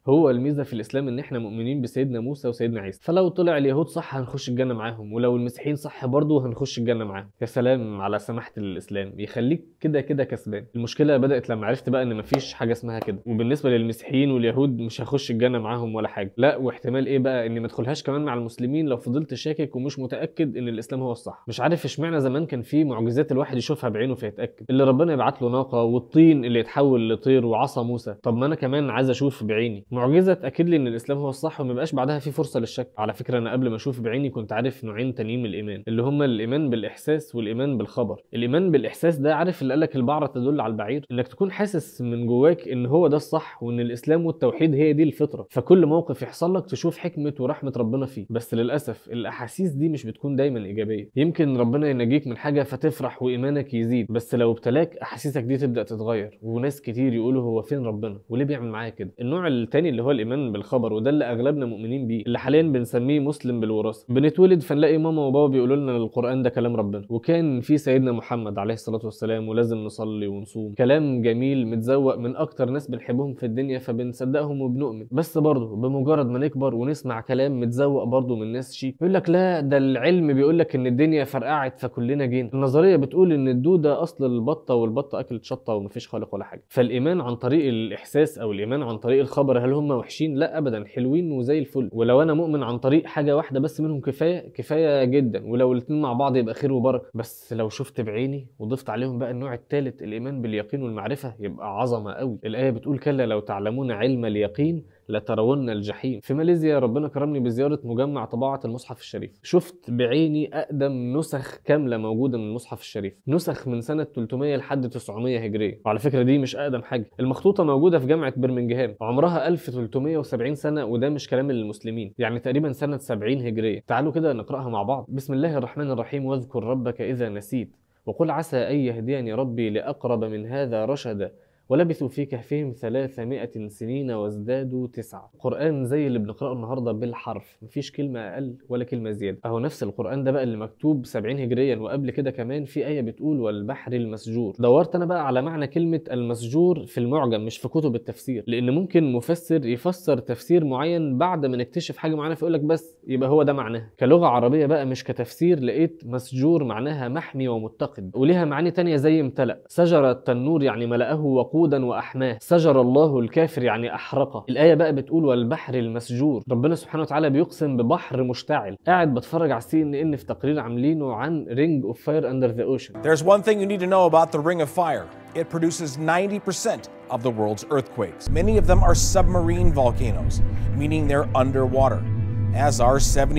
هو الميزه في الاسلام ان احنا مؤمنين بسيدنا موسى وسيدنا عيسى فلو طلع اليهود صح هنخش الجنه معاهم ولو المسيحيين صح برضه هنخش الجنه معاهم يا سلام على سماحه الاسلام يخليك كده كده كسبان المشكله بدات لما عرفت بقى ان مفيش حاجه اسمها كده وبالنسبه للمسيحيين واليهود مش هخش الجنه معاهم ولا حاجه لا واحتمال ايه بقى اني ما ادخلهاش كمان مع المسلمين لو فضلت شاكك ومش متاكد ان الاسلام هو الصح مش عارف اشمعنى زمان كان في معجزات الواحد يشوفها بعينه فيتاكد اللي ربنا يبعت له ناقه والطين اللي يتحول لطير وعصا موسى طب ما انا كمان عايز اشوف بعيني معجزه تاكد لي ان الاسلام هو الصح وما يبقاش بعدها في فرصه للشك على فكره انا قبل ما اشوف بعيني كنت عارف نوعين تانيين من الايمان اللي هما الايمان بالاحساس والايمان بالخبر الايمان بالاحساس ده عارف اللي قالك البعره تدل على البعير انك تكون حاسس من جواك ان هو ده الصح وان الاسلام والتوحيد هي دي الفطره فكل موقف يحصل لك تشوف حكمه ورحمه ربنا فيه بس للاسف الاحاسيس دي مش بتكون دايما ايجابيه يمكن ربنا ينجيك من حاجه فتفرح وايمانك يزيد بس لو ابتلاك احاسيسك دي تبدا تتغير وناس كتير يقولوا هو فين ربنا وليه بيعمل معايا كده النوع التاني اللي هو الايمان بالخبر وده اللي اغلبنا مؤمنين بيه اللي حاليا بنسميه مسلم بالوراثه بنتولد فنلاقي ماما وبابا بيقولوا لنا القران ده كلام ربنا وكان في سيدنا محمد عليه الصلاه والسلام ولازم نصلي ونصوم كلام جميل متزوق من اكتر ناس بنحبهم في الدنيا فبنصدقهم وبنؤمن بس برضه بمجرد ما نكبر ونسمع كلام متزوق برضه من ناس شيك يقول لك لا ده العلم بيقول لك ان الدنيا فرقعت فكلنا جينا النظريه بتقول ان الدوده اصل البطه والبطه اكلت شطه ومفيش خالق ولا حاجه فالايمان عن طريق الاحساس او الايمان عن طريق الخبر هل هم وحشين لا ابدا حلوين وزي الفل ولو انا مؤمن عن طريق حاجه واحده بس منهم كفايه كفايه جدا ولو الاثنين مع بعض يبقى خير وبركه بس لو شفت بعيني وضفت عليهم بقى النوع الثالث الايمان باليقين والمعرفه يبقى عظمه قوي الايه بتقول كلا لو تعلمون علم اليقين لترون الجحيم في ماليزيا ربنا كرمني بزياره مجمع طباعه المصحف الشريف شفت بعيني اقدم نسخ كامله موجوده من المصحف الشريف نسخ من سنه 300 لحد 900 هجريه وعلى فكره دي مش اقدم حاجه المخطوطه موجوده في جامعه برمنجهام عمرها 1370 سنه وده مش كلام للمسلمين يعني تقريبا سنه 70 هجريه تعالوا كده نقراها مع بعض بسم الله الرحمن الرحيم واذكر ربك اذا نسيت وقل عسى ان يهديني ربي لاقرب من هذا رشدا ولبثوا في كهفهم ثلاثمائة سنين وازدادوا تسعة قرآن زي اللي بنقرأه النهاردة بالحرف مفيش كلمة أقل ولا كلمة زيادة أهو نفس القرآن ده بقى اللي مكتوب 70 هجريا وقبل كده كمان في آية بتقول والبحر المسجور دورت أنا بقى على معنى كلمة المسجور في المعجم مش في كتب التفسير لأن ممكن مفسر يفسر تفسير معين بعد ما نكتشف حاجة معينة فيقول لك بس يبقى هو ده معناها كلغة عربية بقى مش كتفسير لقيت مسجور معناها محمي ومتقد وليها معاني تانية زي امتلأ شجرة التنور يعني ملأه وقودا وأحماه سجر الله الكافر يعني أحرقه الآية بقى بتقول والبحر المسجور ربنا سبحانه وتعالى بيقسم ببحر مشتعل قاعد بتفرج على السي ان ان في تقرير عاملينه عن رينج اوف فاير اندر ذا اوشن There's one thing you need to know about the Ring of Fire it produces 90% of the world's earthquakes. Many of them are submarine volcanoes, meaning they're underwater, as are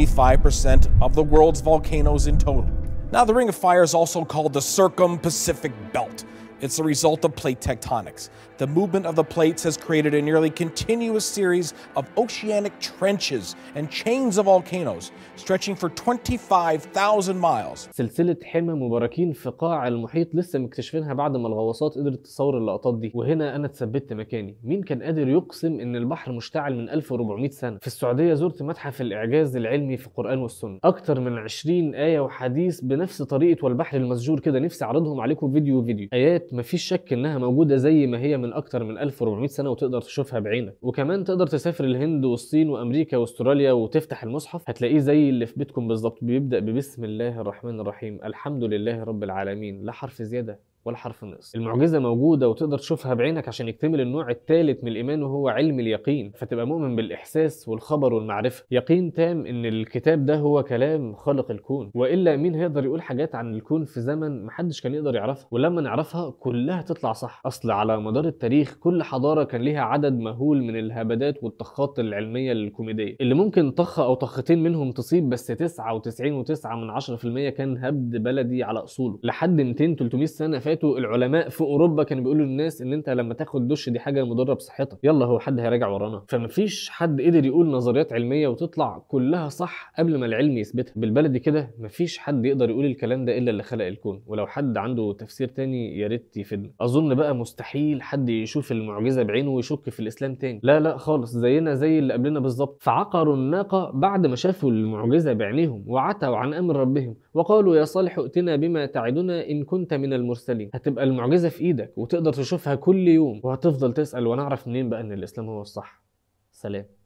75% of the world's volcanoes in total. Now, the Ring of Fire is also called the Circum Pacific Belt. It's the result of plate tectonics. The movement of the plates has created a nearly continuous series of oceanic trenches and chains of volcanoes stretching for 25,000 miles. سلسلة حمم وبراكين في قاع المحيط لسه مكتشفينها بعد ما الغواصات قدرت تصور اللقطات دي وهنا انا اتثبت مكاني مين كان قادر يقسم ان البحر مشتعل من 1400 سنة في السعودية زرت متحف الاعجاز العلمي في القرآن والسنة اكتر من 20 آية وحديث بنفس طريقة والبحر المسجور كده نفسي اعرضهم عليكم فيديو فيديو ايات مفيش شك انها موجودة زي ما هي من اكتر من 1400 سنة وتقدر تشوفها بعينك وكمان تقدر تسافر الهند والصين وامريكا واستراليا وتفتح المصحف هتلاقيه زي اللي في بيتكم بالظبط بيبدأ ببسم الله الرحمن الرحيم الحمد لله رب العالمين لا حرف زيادة ولا حرف نقص المعجزه موجوده وتقدر تشوفها بعينك عشان يكتمل النوع الثالث من الايمان وهو علم اليقين فتبقى مؤمن بالاحساس والخبر والمعرفه يقين تام ان الكتاب ده هو كلام خالق الكون والا مين هيقدر يقول حاجات عن الكون في زمن محدش كان يقدر يعرفها ولما نعرفها كلها تطلع صح اصل على مدار التاريخ كل حضاره كان ليها عدد مهول من الهبدات والطخات العلميه الكوميديه اللي ممكن طخه او طختين منهم تصيب بس 99.9 من 10% كان هبد بلدي على اصوله لحد 200 300 سنه فاتوا العلماء في اوروبا كانوا بيقولوا للناس ان انت لما تاخد دش دي حاجه مضره بصحتك يلا هو حد هيراجع ورانا فمفيش حد قدر يقول نظريات علميه وتطلع كلها صح قبل ما العلم يثبتها بالبلدي كده مفيش حد يقدر يقول الكلام ده الا اللي خلق الكون ولو حد عنده تفسير تاني يا ريت يفيدنا اظن بقى مستحيل حد يشوف المعجزه بعينه ويشك في الاسلام تاني لا لا خالص زينا زي اللي قبلنا بالظبط فعقروا الناقه بعد ما شافوا المعجزه بعينيهم وعتوا عن امر ربهم وقالوا يا صالح ائتنا بما تعدنا ان كنت من المرسلين هتبقى المعجزه في ايدك وتقدر تشوفها كل يوم وهتفضل تسال وانا اعرف منين بقى ان الاسلام هو الصح سلام